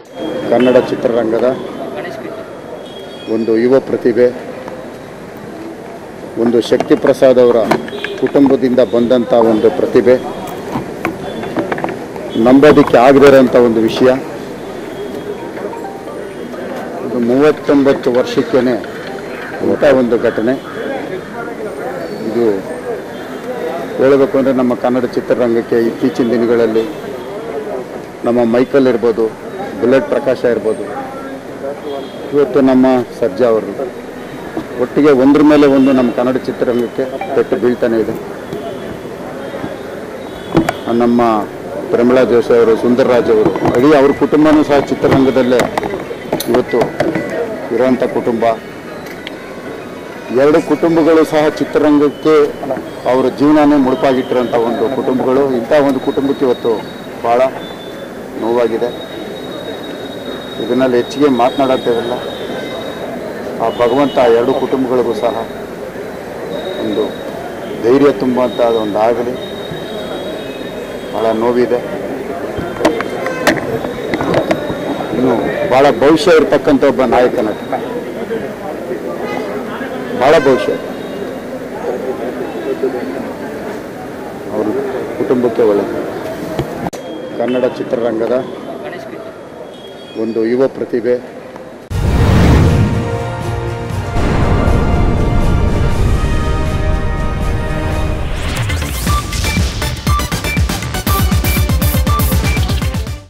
ಕನ್ನಡ ಚಿತ್ರರಂಗದ ಒಂದು ಯುವ ಪ್ರತಿಭೆ ಒಂದು ಶಕ್ತಿ ಪ್ರಸಾದ್ ಅವರ ಕುಟುಂಬದಿಂದ ಬಂದಂಥ ಒಂದು ಪ್ರತಿಭೆ ನಂಬೋದಕ್ಕೆ ಆಗದಿರೋಂಥ ಒಂದು ವಿಷಯ ಇದು ಮೂವತ್ತೊಂಬತ್ತು ವರ್ಷಕ್ಕೇ ಇಂಥ ಒಂದು ಘಟನೆ ಇದು ಹೇಳಬೇಕು ಅಂದರೆ ನಮ್ಮ ಕನ್ನಡ ಚಿತ್ರರಂಗಕ್ಕೆ ಇತ್ತೀಚಿನ ದಿನಗಳಲ್ಲಿ ನಮ್ಮ ಮೈಕಲ್ ಇರ್ಬೋದು ಬುಲೆಟ್ ಪ್ರಕಾಶ ಇರ್ಬೋದು ಇವತ್ತು ನಮ್ಮ ಸರ್ಜಾ ಅವರು ಒಟ್ಟಿಗೆ ಒಂದ್ರ ಮೇಲೆ ಒಂದು ನಮ್ಮ ಕನ್ನಡ ಚಿತ್ರರಂಗಕ್ಕೆ ಪೆಟ್ಟು ಬೀಳ್ತಾನೆ ಇದೆ ನಮ್ಮ ಪ್ರಮಿಳಾ ಜೋಶಿ ಅವರು ಸುಂದರ್ರಾಜ್ ಅವರು ಇಡೀ ಅವ್ರ ಕುಟುಂಬನೂ ಸಹ ಚಿತ್ರರಂಗದಲ್ಲೇ ಇವತ್ತು ಇರೋಂಥ ಕುಟುಂಬ ಎರಡು ಕುಟುಂಬಗಳು ಸಹ ಚಿತ್ರರಂಗಕ್ಕೆ ಅವರ ಜೀವನನೇ ಮುಡುಪಾಗಿಟ್ಟಿರೋಂಥ ಒಂದು ಕುಟುಂಬಗಳು ಇಂಥ ಒಂದು ಕುಟುಂಬಕ್ಕೆ ಇವತ್ತು ಭಾಳ ನೋವಾಗಿದೆ ಇದನ್ನಲ್ಲಿ ಹೆಚ್ಚಿಗೆ ಮಾತನಾಡೋಂಥದ್ದಿಲ್ಲ ಆ ಭಗವಂತ ಆ ಎರಡು ಕುಟುಂಬಗಳಿಗೂ ಸಹ ಒಂದು ಧೈರ್ಯ ತುಂಬುವಂಥ ಒಂದು ಆಗಲಿ ಭಾಳ ನೋವಿದೆ ಇನ್ನು ಭಾಳ ಭವಿಷ್ಯ ಇರತಕ್ಕಂಥ ಒಬ್ಬ ನಾಯಕ ನಟ ಭಾಳ ಭವಿಷ್ಯ ಅವರು ಕುಟುಂಬಕ್ಕೆ ಒಳ್ಳೆಯದು ಕನ್ನಡ ಚಿತ್ರರಂಗದ ಒಂದು ಯುವ ಪ್ರತಿಭೆ